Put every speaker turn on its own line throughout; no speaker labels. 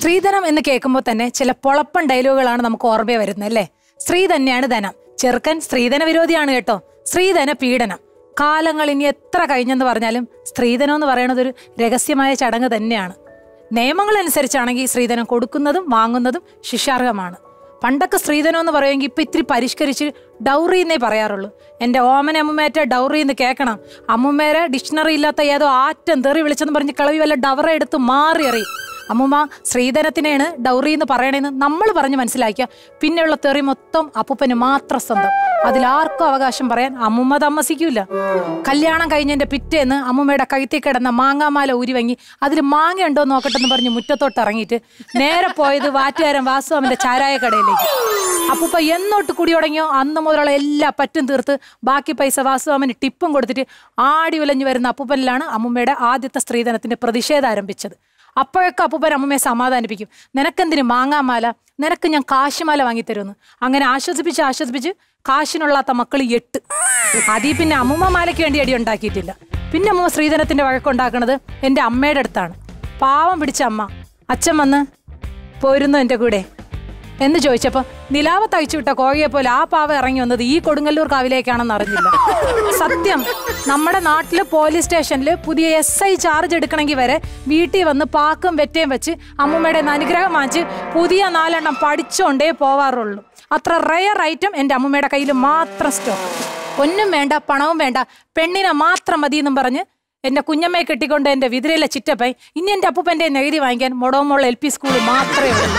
സ്ത്രീധനം എന്ന് കേൾക്കുമ്പോൾ തന്നെ ചില പൊളപ്പൻ ഡയലോഗുകളാണ് നമുക്ക് ഓർമ്മ വരുന്നത് അല്ലേ സ്ത്രീ തന്നെയാണ് ധനം ചെറുക്കൻ സ്ത്രീധന വിരോധിയാണ് കേട്ടോ സ്ത്രീധന പീഡനം കാലങ്ങൾ ഇനി എത്ര കഴിഞ്ഞെന്ന് പറഞ്ഞാലും സ്ത്രീധനം എന്ന് പറയുന്നത് ഒരു രഹസ്യമായ ചടങ്ങ് തന്നെയാണ് നിയമങ്ങൾ അനുസരിച്ചാണെങ്കിൽ സ്ത്രീധനം കൊടുക്കുന്നതും വാങ്ങുന്നതും ശിക്ഷാർഹമാണ് പണ്ടൊക്കെ സ്ത്രീധനം എന്ന് പറയുമെങ്കിൽ ഇപ്പൊ ഇത്തിരി പരിഷ്കരിച്ച് ഡൗറി എന്നേ പറയാറുള്ളൂ എൻ്റെ ഓമന അമ്മുമ്മേറ്റ ഡൗറി എന്ന് കേൾക്കണം അമ്മുമ്മേരെ ഡിക്ഷണറി ഇല്ലാത്ത ഏതോ ആറ്റം തെറി വിളിച്ചെന്ന് പറഞ്ഞ് കിളവി വല്ല ഡവറ എടുത്ത് മാറി അറിയും അമ്മുമ്മ ശ്രീധരത്തിനെയാണ് ഡൗറി എന്ന് പറയണേന്ന് നമ്മൾ പറഞ്ഞ് മനസ്സിലാക്കിയ പിന്നെയുള്ള തെറി മൊത്തം അപ്പൂപ്പന് മാത്രം സ്വന്തം അതിലാർക്കും അവകാശം പറയാൻ അമ്മുമ്മ താമസിക്കൂല കല്യാണം കഴിഞ്ഞതിന്റെ പിറ്റേന്ന് അമ്മുമ്മയുടെ കഴുത്തിൽ കിടന്ന മാങ്ങാമാല ഉരുവങ്ങി അതിൽ മാങ്ങ ഉണ്ടോ നോക്കട്ടെന്ന് പറഞ്ഞ് മുറ്റത്തോട്ട് ഇറങ്ങിയിട്ട് നേരെ പോയത് വാറ്റുകാരൻ വാസു അവന്റെ ചാരായ കടയിലേക്ക് അപ്പൂപ്പ എന്നോട്ട് കുടി തുടങ്ങിയോ അന്ന് മുതലുള്ള എല്ലാ പറ്റും തീർത്ത് ബാക്കി പൈസ വാസു അവന് ടിപ്പും കൊടുത്തിട്ട് ആടി ഉലഞ്ഞു വരുന്ന അപ്പൂപ്പനിലാണ് അമ്മുമ്മയുടെ ആദ്യത്തെ സ്ത്രീധനത്തിന്റെ പ്രതിഷേധം ആരംഭിച്ചത് അപ്പോഴൊക്കെ അപ്പൂപ്പൻ അമ്മമ്മയെ സമാധാനിപ്പിക്കും നിനക്കെന്തിന് മാങ്ങാമാല നിനക്ക് ഞാൻ കാശുമാല വാങ്ങിത്തരുമെന്ന് അങ്ങനെ ആശ്വസിപ്പിച്ച് ആശ്വസിപ്പിച്ച് കാശിനുള്ളാത്ത മക്കൾ എട്ട് അതീ പിന്നെ അമ്മുമ്മ മാലയ്ക്ക് വേണ്ടി അടി ഉണ്ടാക്കിയിട്ടില്ല പിന്നെ അമ്മ ശ്രീധനത്തിന്റെ വഴക്കുണ്ടാക്കുന്നത് എൻ്റെ അമ്മയുടെ അടുത്താണ് പാവം പിടിച്ച അമ്മ അച്ഛൻ വന്ന് പോരുന്നു എൻ്റെ കൂടെ എന്ന് ചോദിച്ചപ്പോ നിലാവത്ത് അയച്ചു വിട്ട കോഴിയെ പോലെ ആ പാവ ഇറങ്ങി വന്നത് ഈ കൊടുങ്ങല്ലൂർ കാവിലേക്കാണെന്ന് അറിഞ്ഞില്ല സത്യം നമ്മുടെ നാട്ടില് പോലീസ് സ്റ്റേഷനിൽ പുതിയ എസ് ഐ ചാർജ് എടുക്കണമെങ്കിൽ വരെ വീട്ടിൽ വന്ന് പാക്കും വെറ്റയും വെച്ച് അമ്മൂമ്മയുടെ കയ്യിന്ന് അനുഗ്രഹം വാങ്ങിച്ച് പുതിയ നാലെണ്ണം പഠിച്ചോണ്ടേ പോവാറുള്ളൂ അത്ര റയർ ഐറ്റം എൻ്റെ അമ്മൂമ്മയുടെ കയ്യിൽ മാത്രം സ്റ്റോക്ക് ഒന്നും വേണ്ട പണവും വേണ്ട പെണ്ണിനെ മാത്രം മതി എന്നും പറഞ്ഞ് എന്റെ കുഞ്ഞമ്മയെ കെട്ടിക്കൊണ്ട് എന്റെ വിതിരയിലെ ചിറ്റപ്പൈ ഇനി എന്റെ അപ്പൂപ്പന്റെ നെഗതി വാങ്ങിക്കാൻ മൊടോമോൾ എൽ പി സ്കൂൾ മാത്രമേ ഉള്ളൂ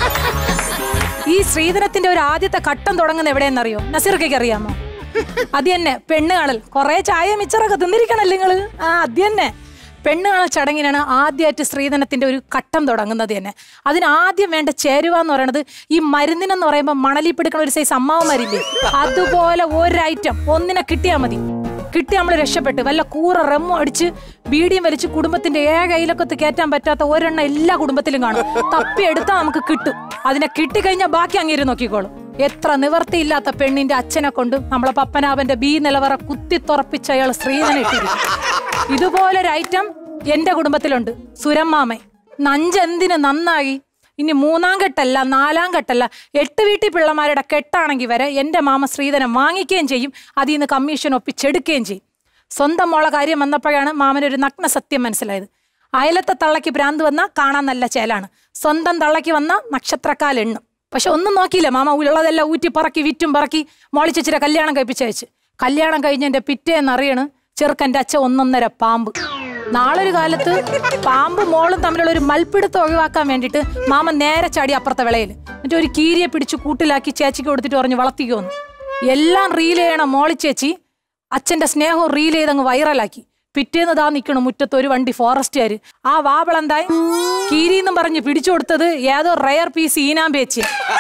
ഈ ശ്രീധരത്തിന്റെ ഒരു ആദ്യത്തെ ഘട്ടം തുടങ്ങുന്ന എവിടെയെന്നറിയോ നസീർക്കയ്ക്ക് അറിയാമോ അത് തന്നെ പെണ്ണ് കാണൽ കുറെ ചായ മിച്ചറൊക്കെ തിന്നിരിക്കണല്ലേ നിങ്ങള് ആ അത് തന്നെ പെണ്ണ് കാണൽ ചടങ്ങിനാണ് ആദ്യമായിട്ട് സ്ത്രീധനത്തിന്റെ ഒരു ഘട്ടം തുടങ്ങുന്നത് തന്നെ അതിന് ആദ്യം വേണ്ട ചേരുവ എന്ന് പറയുന്നത് ഈ മരുന്നിനെന്ന് പറയുമ്പോൾ മണലി പിടിക്കണ ഒരു സൈസ് അമ്മാവന്മാരില്ലേ അതുപോലെ ഒരു ഐറ്റം ഒന്നിനെ കിട്ടിയാൽ മതി കിട്ടി നമ്മൾ രക്ഷപ്പെട്ട് വല്ല കൂറ റെമ്മോ അടിച്ച് ബീഡിയും വലിച്ച് കുടുംബത്തിന്റെ ഏക കയ്യിലൊക്കത്ത് കയറ്റാൻ പറ്റാത്ത ഒരെണ്ണം എല്ലാ കുടുംബത്തിലും കാണും തപ്പി എടുത്താൽ നമുക്ക് കിട്ടും അതിനെ കിട്ടിക്കഴിഞ്ഞാൽ ബാക്കി അങ്ങേര് നോക്കിക്കോളും എത്ര നിവർത്തിയില്ലാത്ത പെണ്ണിന്റെ അച്ഛനെ കൊണ്ട് നമ്മളെ പപ്പനാഭന്റെ ബി നിലവറ കുത്തി തുറപ്പിച്ച് അയാൾ സ്ത്രീധനം ഇട്ടിരിക്കും ഇതുപോലൊരു ഐറ്റം എന്റെ കുടുംബത്തിലുണ്ട് സുരമ്മാമ നഞ്ചെന്തിന് നന്നായി ഇനി മൂന്നാം കെട്ടല്ല നാലാം കെട്ടല്ല എട്ട് വീട്ടിൽ പിള്ളമാരുടെ കെട്ടാണെങ്കിൽ വരെ എൻ്റെ മാമ ശ്രീധനം വാങ്ങിക്കുകയും ചെയ്യും അതിൽ നിന്ന് കമ്മീഷൻ ഒപ്പിച്ചെടുക്കുകയും ചെയ്യും സ്വന്തം മോളെ കാര്യം വന്നപ്പോഴാണ് മാമനൊരു നഗ്ന സത്യം മനസ്സിലായത് അയലത്തെ തള്ളയ്ക്ക് ഭ്രാന്ത് വന്നാൽ കാണാൻ നല്ല ചേലാണ് സ്വന്തം തള്ളയ്ക്ക് വന്ന നക്ഷത്രക്കാലെണ്ണും പക്ഷെ ഒന്നും നോക്കിയില്ല മാമ ഉള്ളതെല്ലാം ഊറ്റി പറക്കി വിറ്റും പറക്കി മോളിച്ചിച്ചിരെ കല്യാണം കഴിപ്പിച്ചയച്ച് കല്യാണം കഴിഞ്ഞതിന്റെ പിറ്റേന്ന് അറിയണ് ചെറുക്കൻ്റെ അച്ഛൻ ഒന്നൊന്നര പാമ്പ് നാളൊരു കാലത്ത് പാമ്പ് മോളും തമ്മിലുള്ള ഒരു മൽപ്പിടുത്തം ഒഴിവാക്കാൻ വേണ്ടിയിട്ട് മാമൻ നേരെ ചാടി അപ്പുറത്തെ വിളയിൽ എന്നിട്ട് ഒരു കീരിയെ പിടിച്ച് കൂട്ടിലാക്കി ചേച്ചിക്ക് കൊടുത്തിട്ട് പറഞ്ഞു വളർത്തിക്കോന്ന് എല്ലാം റീൽ ചെയ്യണം മോളി ചേച്ചി അച്ഛന്റെ സ്നേഹവും റീൽ ചെയ്തങ്ങ് വൈറലാക്കി പിറ്റേന്ന് ദാ നിൽക്കണം മുറ്റത്ത് ഒരു വണ്ടി ഫോറസ്റ്റുകാര് ആ വാവളെന്തായി കീരിന്നും പറഞ്ഞ് പിടിച്ചു കൊടുത്തത് ഏതോ റയർ പീസ് ഈനാമ്പേച്ചി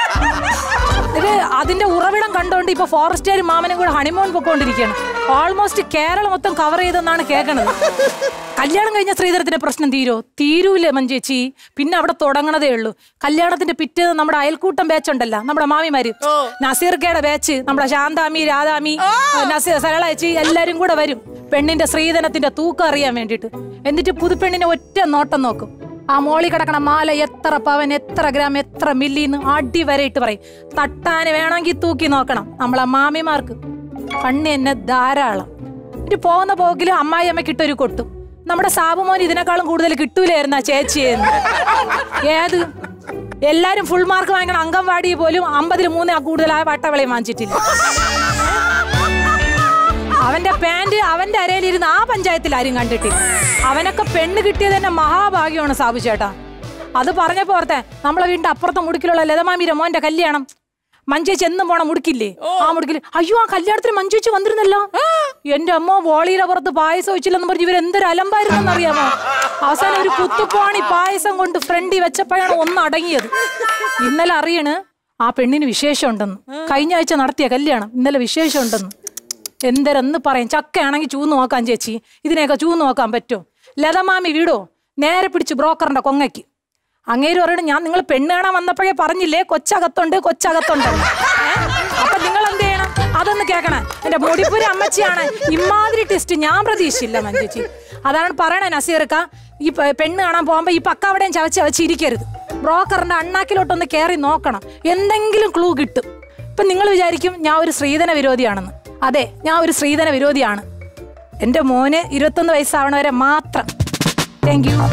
ഇത് അതിന്റെ ഉറവിടം കണ്ടോണ്ട് ഇപ്പൊ ഫോറസ്റ്റുകാർ മാമനും കൂടെ ഹണിമൂൺ പൊക്കോണ്ടിരിക്കുകയാണ് ഓൾമോസ്റ്റ് കേരളം മൊത്തം കവർ ചെയ്തെന്നാണ് കേൾക്കണത് കല്യാണം കഴിഞ്ഞ ശ്രീധരത്തിന്റെ പ്രശ്നം തീരോ തീരൂല മഞ്ചേച്ചി പിന്നെ അവിടെ തുടങ്ങണതേ ഉള്ളൂ കല്യാണത്തിന്റെ പിറ്റേന്ന് നമ്മുടെ അയൽക്കൂട്ടം ബാച്ച് ഉണ്ടല്ലോ നമ്മുടെ മാമിമാര് നസീർക്കയുടെ ബാച്ച് നമ്മുടെ ശാന്താമി രാധാമി നസീർ സരളേച്ചി എല്ലാരും കൂടെ വരും പെണ്ണിന്റെ ശ്രീധനത്തിന്റെ തൂക്കം അറിയാൻ വേണ്ടിയിട്ട് എന്നിട്ട് പുതുപ്പെണ്ണിനെ ഒറ്റ നോട്ടം നോക്കും ആ മോളി കിടക്കണ മാല എത്ര പവൻ എത്ര ഗ്രാം എത്ര മില്ലിന്ന് അടി വരെ ഇട്ട് പറയും തട്ടാന് വേണമെങ്കിൽ തൂക്കി നോക്കണം നമ്മളെ മാമിമാർക്ക് കണ്ണി എന്നെ ധാരാളം എന്നിട്ട് പോകുന്ന പോക്കിൽ അമ്മായി അമ്മ കിട്ടൊരു കൊട്ടും നമ്മുടെ സാബുമോൻ ഇതിനേക്കാളും കൂടുതൽ കിട്ടൂലായിരുന്നു ആ ചേച്ചിയെന്ന് ഏത് എല്ലാരും ഫുൾ മാർക്ക് വാങ്ങിക്കണം അംഗൻവാടി പോലും അമ്പതിൽ മൂന്ന് കൂടുതൽ ആ വട്ടവളയും വാങ്ങിച്ചിട്ടില്ല അവന്റെ പാന്റ് അവന്റെ അരയിലിരുന്ന് ആ പഞ്ചായത്തിൽ ആരും കണ്ടിട്ടില്ല അവനൊക്കെ പെണ്ണ് കിട്ടിയത് തന്നെ മഹാഭാഗ്യമാണ് സാബു ചേട്ടാ അത് പറഞ്ഞപ്പോ ഓർത്തെ നമ്മളെ വീടിന്റെ അപ്പുറത്തെ മുടുക്കിലുള്ള ലതമാമിര മോന്റെ കല്യാണം മഞ്ചേച്ചി എന്നും പോണ മുടുക്കില്ലേ ആ മുടുക്കില് അയ്യോ ആ കല്യാണത്തിന് മഞ്ചേച്ചി വന്നിരുന്നല്ലോ എന്റെ അമ്മ വോളിയുടെ പുറത്ത് പായസം വെച്ചില്ലെന്ന് പറഞ്ഞ് ഇവർ എന്തൊരു അലമ്പായിരുന്നെന്ന് അറിയാമോ അവസാനം ഒരു കുത്തുപ്പാണി പായസം കൊണ്ട് ഫ്രണ്ടി വെച്ചപ്പോഴാണ് ഒന്ന് അടങ്ങിയത് ഇന്നലെ അറിയണ് ആ പെണ്ണിന് വിശേഷം ഉണ്ടെന്ന് കഴിഞ്ഞ ആഴ്ച നടത്തിയ കല്യാണം ഇന്നലെ വിശേഷം ഉണ്ടെന്ന് എന്തരെന്ന് പറയും ചക്കയാണെങ്കിൽ ചൂന്ന് നോക്കാൻ ചേച്ചി ഇതിനെയൊക്കെ ചൂന്ന് നോക്കാൻ പറ്റുമോ ലതമാമി വീടോ നേരെ പിടിച്ച് ബ്രോക്കറിന്റെ കൊങ്ങയ്ക്ക് അങ്ങേര് പറയണം ഞാൻ നിങ്ങൾ പെണ്ണ് കാണാൻ വന്നപ്പോഴേ പറഞ്ഞില്ലേ കൊച്ചകത്തുണ്ട് കൊച്ചകത്തുണ്ട് ഏ? അപ്പൊ നിങ്ങൾ എന്ത് ചെയ്യണം അതൊന്ന് കേൾക്കണം എന്റെ മുടിപ്പുര അമ്മച്ചിയാണ് ഇമാതിരി ടെസ്റ്റ് ഞാൻ പ്രതീക്ഷിച്ചില്ല മഞ്ചേച്ചി അതാണ് പറയണേ നസീർക്ക ഈ പെ- പെണ്ണ് കാണാൻ പോകുമ്പോ ഈ പക്ക അവിടെയും ചവച്ച് ചവച്ചിരിക്കരുത് ബ്രോക്കറിന്റെ അണ്ണാക്കിലോട്ടൊന്ന് കയറി നോക്കണം എന്തെങ്കിലും ക്ലൂ കിട്ടും ഇപ്പൊ നിങ്ങൾ വിചാരിക്കും ഞാൻ ഒരു സ്ത്രീധന വിരോധിയാണെന്ന് അതെ ഞാൻ ഒരു സ്ത്രീധന വിരോധിയാണ് എന്റെ മോന് ഇരുപത്തൊന്ന് വയസ്സാവണ വരെ മാത്രം താങ്ക് യു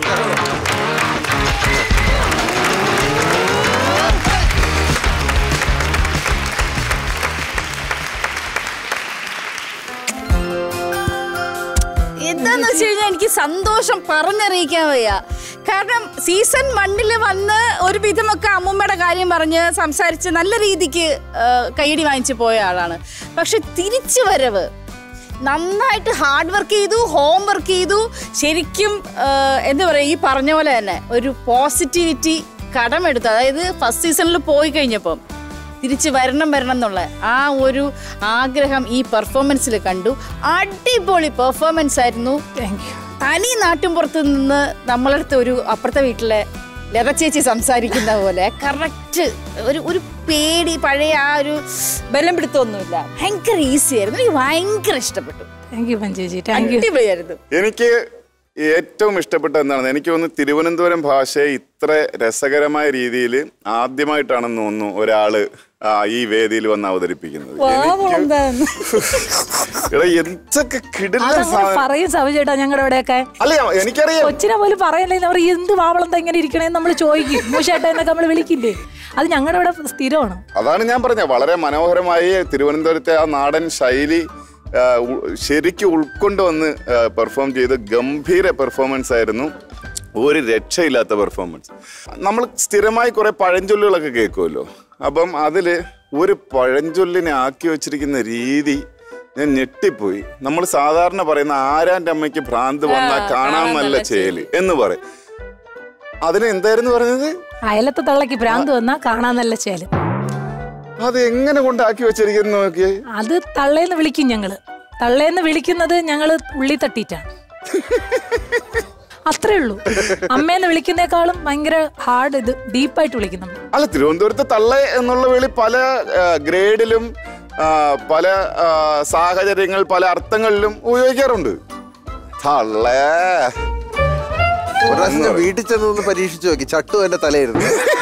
എന്താന്ന് വെച്ച് കഴിഞ്ഞാൽ എനിക്ക് സന്തോഷം പറഞ്ഞറിയിക്കാൻ വയ്യ കാരണം സീസൺ വണ്ണിൽ വന്ന് ഒരു വിധമൊക്കെ അമ്മൂമ്മയുടെ കാര്യം പറഞ്ഞ് സംസാരിച്ച് നല്ല രീതിക്ക് ആ, കയ്യടി വാങ്ങിച്ചു പോയ ആളാണ് പക്ഷെ തിരിച്ചു വരവ് നന്നായിട്ട് ഹാർഡ് വർക്ക് ചെയ്തു ഹോം വർക്ക് ചെയ്തു ശരിക്കും ആ, എന്താ പറയുക ഈ പറഞ്ഞ പോലെ തന്നെ ഒരു പോസിറ്റിവിറ്റി കടമെടുത്തു അതായത് ഫസ്റ്റ് സീസണിൽ പോയി കഴിഞ്ഞപ്പം തിരിച്ച് വരണം വരണം എന്നുള്ള ആ ഒരു ആഗ്രഹം ഈ പെർഫോമൻസിൽ കണ്ടു അടിപൊളി പെർഫോമൻസ് ആയിരുന്നു
താങ്ക് യു
തനി നാട്ടിൻപുറത്ത് നിന്ന് നമ്മളടുത്ത് ഒരു അപ്പുറത്തെ വീട്ടിലെ ലത ചേച്ചി സംസാരിക്കുന്ന പോലെ കറക്റ്റ് ഒരു ഒരു പേടി പഴയ ആ ഒരു ബലം പിടുത്തമൊന്നുമില്ല ഭയങ്കര ഈസി ആയിരുന്നു എനിക്ക് ഭയങ്കര ഇഷ്ടപ്പെട്ടു
താങ്ക് യു പഞ്ചേജി താങ്ക് യു
അടിപൊളിയായിരുന്നു
എനിക്ക് ഏറ്റവും ഇഷ്ടപ്പെട്ട എന്താണ് എനിക്ക് തോന്നുന്നു തിരുവനന്തപുരം ഭാഷയെ ഇത്ര രസകരമായ രീതിയിൽ ആദ്യമായിട്ടാണെന്ന് തോന്നുന്നു ഒരാള് ആ, ഈ വേദിയിൽ വന്ന് അവതരിപ്പിക്കുന്നത് എടാ എന്തൊക്കെ കിടിലൻ
അതങ്ങനെ
സാധനം
പറയും സവിചേട്ടാ ഞങ്ങളുടെ ഇവിടെയൊക്കെ
അല്ല എനിക്കറിയാം
കൊച്ചിനെ പോലും പറയല്ലേ അവർ എന്ത് വാവളം ഇങ്ങനെ ഇരിക്കണേന്ന് നമ്മൾ ചോദിക്കും മൂശേട്ട എന്നൊക്കെ നമ്മൾ വിളിക്കില്ലേ അത് ഞങ്ങളുടെ ഇവിടെ സ്ഥിരമാണ്
അതാണ് ഞാൻ പറഞ്ഞത് വളരെ മനോഹരമായി തിരുവനന്തപുരത്തെ ആ നാടൻ ശൈലി ആ, ഉ- ശരിക്കും ഉൾക്കൊണ്ടുവന്ന് പെർഫോം ചെയ്ത് ഗംഭീര പെർഫോമൻസ് ആയിരുന്നു ഒരു രക്ഷയില്ലാത്ത പെർഫോമൻസ് നമ്മൾ സ്ഥിരമായി കുറെ പഴഞ്ചൊല്ലുകളൊക്കെ കേൾക്കുമല്ലോ അപ്പം അതിൽ ഒരു പഴഞ്ചൊല്ലിനെ ആക്കി വെച്ചിരിക്കുന്ന രീതി ഞാൻ ഞെട്ടിപ്പോയി നമ്മൾ സാധാരണ പറയുന്ന ആരാന്റെ അമ്മയ്ക്ക് ഭ്രാന്ത് വന്നാൽ കാണാൻ നല്ല ചേല് എന്ന് പറയും അതിന് എന്തായിരുന്നു പറഞ്ഞത്
അയലത്തെ തള്ളക്ക് ഭ്രാന്ത് വന്നാ കാണാൻ നല്ല ചേല്
അത് എങ്ങനെ കൊണ്ടാക്കി വെച്ചിരിക്കുന്നു നോക്കിയേ
അത് തള്ളേന്ന് വിളിക്കും ഞങ്ങള് തള്ളേന്ന് വിളിക്കുന്നത് ഞങ്ങള് ഉള്ളി തട്ടിയിട്ടാണ് അത്രേ ഉള്ളൂ അമ്മേന്ന് വിളിക്കുന്നേക്കാളും ഭയങ്കര ഹാർഡ് ഇത് ഡീപ്പായിട്ട് വിളിക്കും നമ്മൾ
അല്ല തിരുവനന്തപുരത്ത് തള്ള എന്നുള്ള വിളി പല ആ, ഗ്രേഡിലും ആ, പല ആ, സാഹചര്യങ്ങൾ പല അർത്ഥങ്ങളിലും ഉപയോഗിക്കാറുണ്ട് തള്ളേ
ഒരു പ്രാവശ്യം ഞാൻ വീട്ടിൽ ചെന്ന് ഒന്ന് പരീക്ഷിച്ചു നോക്കി ചട്ടു എന്റെ തലയിരുന്നു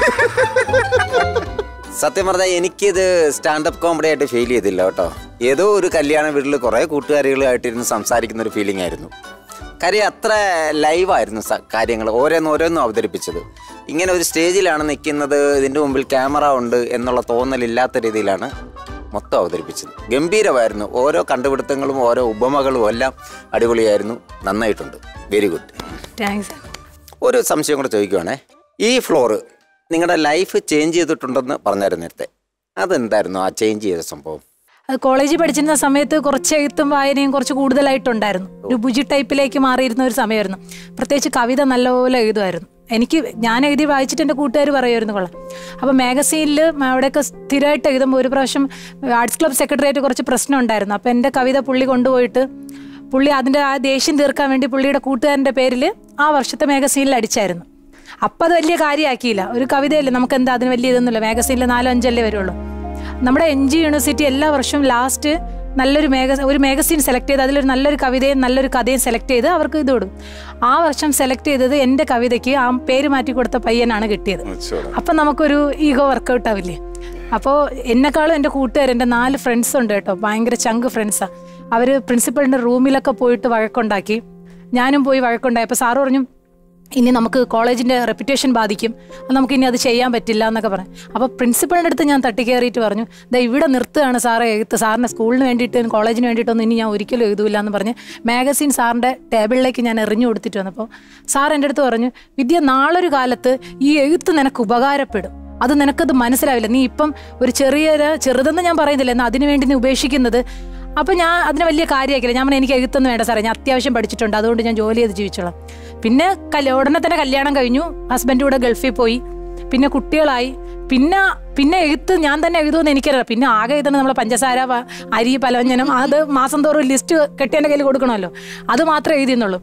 സത്യം പറഞ്ഞാൽ എനിക്കിത് സ്റ്റാൻഡപ്പ് കോമഡി ആയിട്ട് ഫീൽ ചെയ്തില്ല കേട്ടോ ഏതോ ഒരു കല്യാണ വീട്ടിൽ കുറേ കൂട്ടുകാരികളായിട്ടിരുന്ന് സംസാരിക്കുന്ന ഒരു ഫീലിംഗ് ആയിരുന്നു കാര്യം അത്ര ലൈവായിരുന്നു കാര്യങ്ങൾ ഓരോന്ന് ഓരോന്നും അവതരിപ്പിച്ചത് ഇങ്ങനെ ഒരു സ്റ്റേജിലാണ് നിൽക്കുന്നത് ഇതിൻ്റെ മുമ്പിൽ ക്യാമറ ഉണ്ട് എന്നുള്ള തോന്നലില്ലാത്ത രീതിയിലാണ് മൊത്തം അവതരിപ്പിച്ചത് ഗംഭീരമായിരുന്നു ഓരോ കണ്ടുപിടുത്തങ്ങളും ഓരോ ഉപമകളും എല്ലാം അടിപൊളിയായിരുന്നു നന്നായിട്ടുണ്ട് വെരി ഗുഡ്
താങ്ക്സ്
ഒരു സംശയം കൂടെ ചോദിക്കുവാണേ ഈ ഫ്ലോറ് നിങ്ങളുടെ ലൈഫ് ചേഞ്ച് ചെയ്തിട്ടുണ്ടെന്ന് പറഞ്ഞായിരുന്നു നേരത്തെ അതെന്തായിരുന്നു ആ ചേഞ്ച് ചെയ്ത സംഭവം
അത് കോളേജിൽ പഠിച്ചിരുന്ന സമയത്ത് കുറച്ച് എഴുത്തും വായനയും കുറച്ച് കൂടുതലായിട്ടുണ്ടായിരുന്നു ഒരു ബുജി ടൈപ്പിലേക്ക് മാറിയിരുന്ന ഒരു സമയമായിരുന്നു പ്രത്യേകിച്ച് കവിത നല്ലപോലെ എഴുതുമായിരുന്നു എനിക്ക് ഞാൻ എഴുതി വായിച്ചിട്ട് എൻ്റെ കൂട്ടുകാർ പറയുമായിരുന്നു കൊള്ളാം അപ്പോൾ മാഗസീനിൽ അവിടെയൊക്കെ സ്ഥിരമായിട്ട് എഴുതുമ്പോൾ ഒരു പ്രാവശ്യം ആർട്സ് ക്ലബ് സെക്രട്ടറിയായിട്ട് കുറച്ച് പ്രശ്നം ഉണ്ടായിരുന്നു അപ്പോൾ എൻ്റെ കവിത പുള്ളി കൊണ്ടുപോയിട്ട് പുള്ളി അതിൻ്റെ ആ ദേഷ്യം തീർക്കാൻ വേണ്ടി പുള്ളിയുടെ കൂട്ടുകാരൻ്റെ പേരിൽ ആ വർഷത്തെ മാഗസീനിൽ അടിച്ചായിരുന്നു അപ്പം അത് വലിയ കാര്യമാക്കിയില്ല ഒരു കവിതയല്ലേ നമുക്ക് എന്താ അതിന് വലിയ ഇതൊന്നുമില്ല മാഗസീനിൽ നാലോ അഞ്ചല്ലേ വരുള്ളൂ നമ്മുടെ എൻ ജി യൂണിവേഴ്സിറ്റി എല്ലാ വർഷവും ലാസ്റ്റ് നല്ലൊരു മേഗ ഒരു മാഗസീൻ സെലക്ട് ചെയ്ത് അതിലൊരു നല്ലൊരു കവിതയും നല്ലൊരു കഥയും സെലക്ട് ചെയ്ത് അവർക്ക് ഇത് വിടും ആ വർഷം സെലക്ട് ചെയ്തത് എൻ്റെ കവിതയ്ക്ക് ആ പേര് മാറ്റി കൊടുത്ത പയ്യനാണ് കിട്ടിയത്
അച്ചോടാ.
അപ്പം നമുക്കൊരു ഈഗോ വർക്കൗട്ട് ആവില്ലേ അപ്പോൾ എന്നെക്കാളും എൻ്റെ കൂട്ടുകാർ എൻ്റെ നാല് ഫ്രണ്ട്സ് ഉണ്ട് കേട്ടോ ഭയങ്കര ചങ്ക് ഫ്രണ്ട്സാണ് അവർ പ്രിൻസിപ്പളിൻ്റെ റൂമിലൊക്കെ പോയിട്ട് വഴക്കുണ്ടാക്കി ഞാനും പോയി വഴക്കുണ്ടായി അപ്പോൾ സാറ് പറഞ്ഞു ഇനി നമുക്ക് കോളേജിൻ്റെ റെപ്യൂട്ടേഷൻ ബാധിക്കും അത് നമുക്ക് ഇനി അത് ചെയ്യാൻ പറ്റില്ല എന്നൊക്കെ പറഞ്ഞു അപ്പോൾ പ്രിൻസിപ്പളിൻ്റെ അടുത്ത് ഞാൻ തട്ടിക്കയറിയിട്ട് പറഞ്ഞു ദേ ഇവിടെ നിർത്തുകയാണ് സാറേ എഴുത്ത് സാറിന് സ്കൂളിന് വേണ്ടിയിട്ട് കോളേജിന് വേണ്ടിയിട്ടൊന്നും ഇനി ഞാൻ ഒരിക്കലും എഴുതൂല എന്ന് പറഞ്ഞ് മാഗസീൻ സാറിൻ്റെ ടേബിളിലേക്ക് ഞാൻ എറിഞ്ഞു കൊടുത്തിട്ട് വന്നപ്പോൾ സാർ എൻ്റെ അടുത്ത് പറഞ്ഞു വിദ്യ നാളൊരു കാലത്ത് ഈ എഴുത്ത് നിനക്ക് ഉപകാരപ്പെടും അത് നിനക്കത് മനസ്സിലാവില്ല നീ ഇപ്പം ഒരു ചെറിയ ചെറുതെന്ന് ഞാൻ പറയുന്നില്ല എന്നാൽ അതിനു വേണ്ടി നീ ഉപേക്ഷിക്കുന്നത് അപ്പം ഞാൻ അതിന് വലിയ കാര്യമാക്കില്ല ഞാൻ പറഞ്ഞു, എനിക്ക് എഴുത്തൊന്നും വേണ്ട സാറേ ഞാൻ അത്യാവശ്യം പഠിച്ചിട്ടുണ്ട് അതുകൊണ്ട് ഞാൻ ജോലി ചെയ്ത് ജീവിച്ചോളാം പിന്നെ കല്യ ഉടനെ തന്നെ കല്യാണം കഴിഞ്ഞു ഹസ്ബൻഡ് കൂടെ ഗൾഫിൽ പോയി പിന്നെ കുട്ടികളായി പിന്നെ പിന്നെ എഴുത്ത് ഞാൻ തന്നെ എഴുതുമെന്ന് എനിക്കറിയാം പിന്നെ ആകെ എഴുതുന്നത് നമ്മളെ പഞ്ചസാര പ- അരി പലവ്യഞ്ജനം അത് മാസം തോറും ലിസ്റ്റ് കെട്ടിയതിൻ്റെ കയ്യിൽ കൊടുക്കണമല്ലോ അത് മാത്രമേ എഴുതിയെന്നുള്ളൂ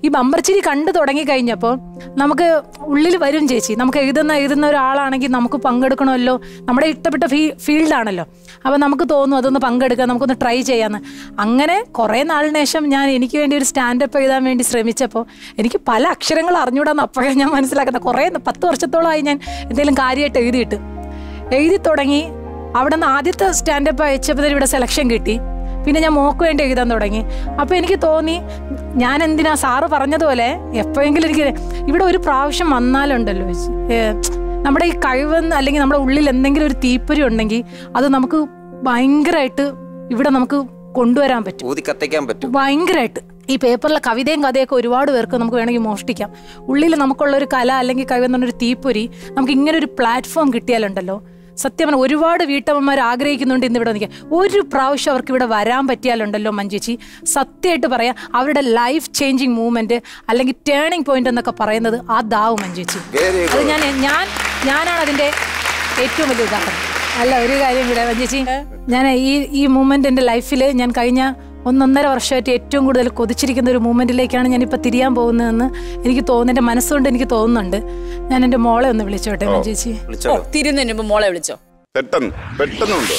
ഈ ബമ്പർച്ചിരി കണ്ടു തുടങ്ങി കഴിഞ്ഞപ്പോൾ നമുക്ക് ഉള്ളിൽ വരും ചേച്ചി നമുക്ക് എഴുതുന്ന എഴുതുന്ന ഒരാളാണെങ്കിൽ നമുക്ക് പങ്കെടുക്കണമല്ലോ നമ്മുടെ ഇഷ്ടപ്പെട്ട ഫീ ഫീൽഡാണല്ലോ അപ്പോൾ നമുക്ക് തോന്നും അതൊന്ന് പങ്കെടുക്കാം നമുക്കൊന്ന് ട്രൈ ചെയ്യാമെന്ന് അങ്ങനെ കുറേ നാളിന് ശേഷം ഞാൻ എനിക്ക് വേണ്ടി ഒരു സ്റ്റാൻഡപ്പ് എഴുതാൻ വേണ്ടി ശ്രമിച്ചപ്പോൾ എനിക്ക് പല അക്ഷരങ്ങൾ അറിഞ്ഞൂടാന്ന് അപ്പോഴാണ് ഞാൻ മനസ്സിലാക്കുന്നത് കുറേ പത്ത് വർഷത്തോളമായി ഞാൻ എന്തെങ്കിലും കാര്യമായിട്ട് എഴുതിയിട്ട് എഴുതി തുടങ്ങി അവിടെ നിന്ന് ആദ്യത്തെ സ്റ്റാൻഡപ്പ് അയച്ചപ്പോൾ ഇവിടെ സെലക്ഷൻ കിട്ടി പിന്നെ ഞാൻ മോക്ക് വേണ്ടി എഴുതാൻ തുടങ്ങി അപ്പോൾ എനിക്ക് തോന്നി ഞാൻ എന്തിനാ സാറ് പറഞ്ഞതുപോലെ എപ്പോഴെങ്കിലും എനിക്ക് ഇവിടെ ഒരു പ്രാവശ്യം വന്നാലുണ്ടല്ലോ ചേച്ചി, ഏ, നമ്മുടെ ഈ കഴിവെന്ന് അല്ലെങ്കിൽ നമ്മുടെ ഉള്ളിൽ എന്തെങ്കിലും ഒരു തീപ്പൊരി ഉണ്ടെങ്കിൽ അത് നമുക്ക് ഭയങ്കരമായിട്ട് ഇവിടെ നമുക്ക് കൊണ്ടുവരാൻ പറ്റും
ഊതി കത്തിക്കാൻ പറ്റും
ഭയങ്കരമായിട്ട് ഈ പേപ്പറിലെ കവിതയും കഥയൊക്കെ ഒരുപാട് പേർക്ക് നമുക്ക് വേണമെങ്കിൽ മോഷ്ടിക്കാം ഉള്ളിൽ നമുക്കുള്ള ഒരു കല അല്ലെങ്കിൽ കഴിവെന്ന് പറഞ്ഞൊരു തീപ്പൊരി നമുക്ക് ഇങ്ങനെ ഒരു പ്ലാറ്റ്ഫോം കിട്ടിയാലുണ്ടല്ലോ സത്യം പറഞ്ഞാൽ ഒരുപാട് വീട്ടമ്മമാർ ആഗ്രഹിക്കുന്നുണ്ട് ഇന്ന് ഇവിടെ നിൽക്കാൻ ഒരു പ്രാവശ്യം അവർക്ക് ഇവിടെ വരാൻ പറ്റിയാലുണ്ടല്ലോ മഞ്ജുച്ചി സത്യമായിട്ട് പറയാം അവരുടെ ലൈഫ് ചേഞ്ചിങ് മൂവ്മെന്റ് അല്ലെങ്കിൽ ടേണിംഗ് പോയിന്റ് എന്നൊക്കെ പറയുന്നത് അതാവും മഞ്ജുച്ചി
Very
അത് ഞാൻ ഞാൻ ഞാനാണ് അതിന്റെ ഏറ്റവും വലിയ ഉദാഹരണം അല്ല ഒരു കാര്യം ഇവിടെ മഞ്ജുച്ചി ഞാൻ ഈ ഈ മൂമെന്റ് എൻ്റെ ലൈഫിൽ ഞാൻ കഴിഞ്ഞ ഒന്നൊന്നര വർഷമായിട്ട് ഏറ്റവും കൂടുതൽ കൊതിച്ചിരിക്കുന്ന ഒരു മൂമെന്റിലേക്കാണ് ഞാൻ ഇപ്പൊ തിരിയാൻ പോകുന്നതെന്ന് എനിക്ക് തോന്നുന്നു എൻ്റെ മനസ്സുകൊണ്ട് എനിക്ക് തോന്നുന്നുണ്ട് ഞാൻ എൻ്റെ മോളെ ഒന്ന് വിളിച്ചോട്ടെ മഞ്ജുച്ചി
ഓ
വിളിച്ചോളൂ
തിരുന്നതിന് മുമ്പ് മോളെ വിളിച്ചോ
പെട്ടെന്ന് പെട്ടെന്നുണ്ടോ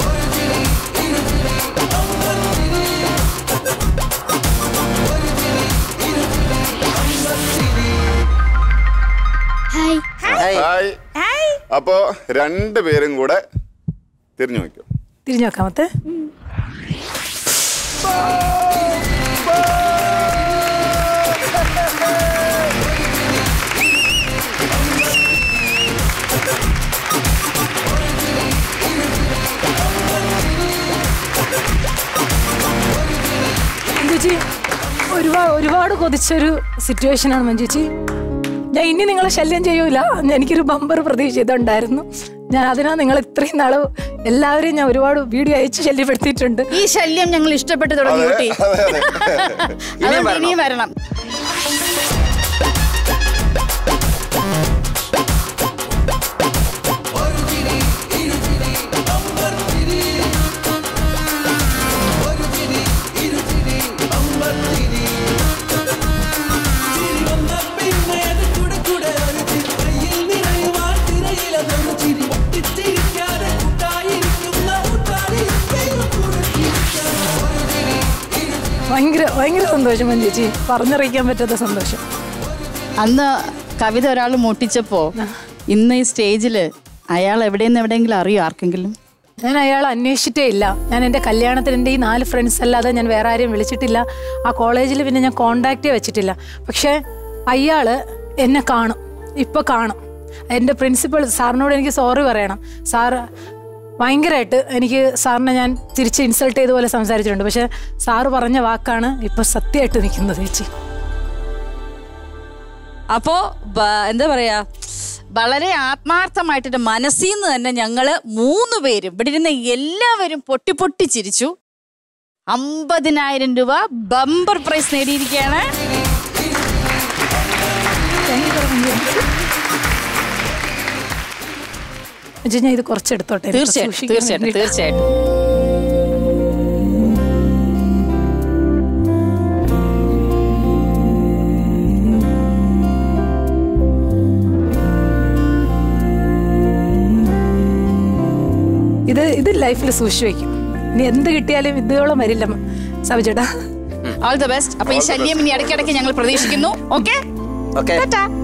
ഹായ്
ഹായ്.
ഹായ് അപ്പോ രണ്ടുപേരും കൂടെ തിരിഞ്ഞു നോക്കും
തിരിഞ്ഞു നോക്കാമത്തെ മഞ്ജുച്ചി ഒരുപാട് ഒരുപാട് കൊതിച്ചൊരു സിറ്റുവേഷനാണ് മഞ്ജുച്ചി ഞാൻ ഇനി നിങ്ങളെ ശല്യം ചെയ്യൂല എനിക്കൊരു ബമ്പർ പ്രതീക്ഷ ഇതുണ്ടായിരുന്നു ഞാൻ അതിനാ നിങ്ങൾ ഇത്രയും നാള് എല്ലാവരെയും ഞാൻ ഒരുപാട് വീഡിയോ അയച്ച് ശല്യപ്പെടുത്തിയിട്ടുണ്ട്
ഈ ശല്യം ഞങ്ങൾ ഇഷ്ടപ്പെട്ടു തുടങ്ങി കുട്ടി
ഇനിയും
അതുകൊണ്ട് ഇനിയും വരണം
ഭയങ്കര ഭയങ്കര സന്തോഷം മഞ്ജുച്ചി പറഞ്ഞറിയിക്കാൻ പറ്റാത്ത സന്തോഷം
അന്ന് കവിത ഒരാൾ മുട്ടിച്ചപ്പോ ഇന്ന് ഈ സ്റ്റേജില് അയാൾ എവിടെയെന്ന് എവിടെയെങ്കിലും അറിയോ ആർക്കെങ്കിലും
ഞാൻ അയാൾ അന്വേഷിച്ചിട്ടേ ഇല്ല ഞാൻ എൻ്റെ കല്യാണത്തിന് എൻ്റെ ഈ നാല് ഫ്രണ്ട്സ് അല്ലാതെ ഞാൻ വേറെ ആരെയും വിളിച്ചിട്ടില്ല ആ കോളേജിൽ പിന്നെ ഞാൻ കോണ്ടാക്റ്റേ വെച്ചിട്ടില്ല പക്ഷേ അയാൾ എന്നെ കാണും ഇപ്പോൾ കാണും എൻ്റെ പ്രിൻസിപ്പൾ സാറിനോട് എനിക്ക് സോറി പറയണം സാറ് ഭയങ്കരമായിട്ട് എനിക്ക് സാറിനെ ഞാൻ തിരിച്ച് ഇൻസൾട്ട് ചെയ്ത പോലെ സംസാരിച്ചിട്ടുണ്ട് പക്ഷേ സാറ് പറഞ്ഞ വാക്കാണ് ഇപ്പോൾ സത്യമായിട്ട് നിൽക്കുന്നത് ചേച്ചി
അപ്പോ ബ- എന്താ പറയാ വളരെ ആത്മാർത്ഥമായിട്ട് മനസ്സിൽ നിന്ന് തന്നെ ഞങ്ങള് മൂന്ന് പേരും ഇവിടെ ഇരുന്ന എല്ലാവരും പൊട്ടി പൊട്ടി ചിരിച്ചു അമ്പതിനായിരം രൂപ ബമ്പർ പ്രൈസ് നേടിയിരിക്കുകയാണ്
അജയ്, ഞാൻ ഇത് കുറച്ചെടുത്തോട്ടെ എനിക്ക്
തീർച്ചയായിട്ടും
സൂക്ഷിക്കാൻ
തീർച്ചയായിട്ടും
വേണ്ടിയിട്ട്.
തീർച്ചയായിട്ടും
ഇത് ഇത് ലൈഫിൽ സൂക്ഷിച്ചു വെക്കും ഇനി എന്ത് കിട്ടിയാലും ഇതോളം വരില്ല സബിചേട്ടാ
ഓൾ ദ ബെസ്റ്റ് അപ്പൊ ഈ ശല്യം ഇനി ഇടയ്ക്കിടയ്ക്ക് ഞങ്ങൾ പ്രതീക്ഷിക്കുന്നു ഓക്കെ
ഓക്കെ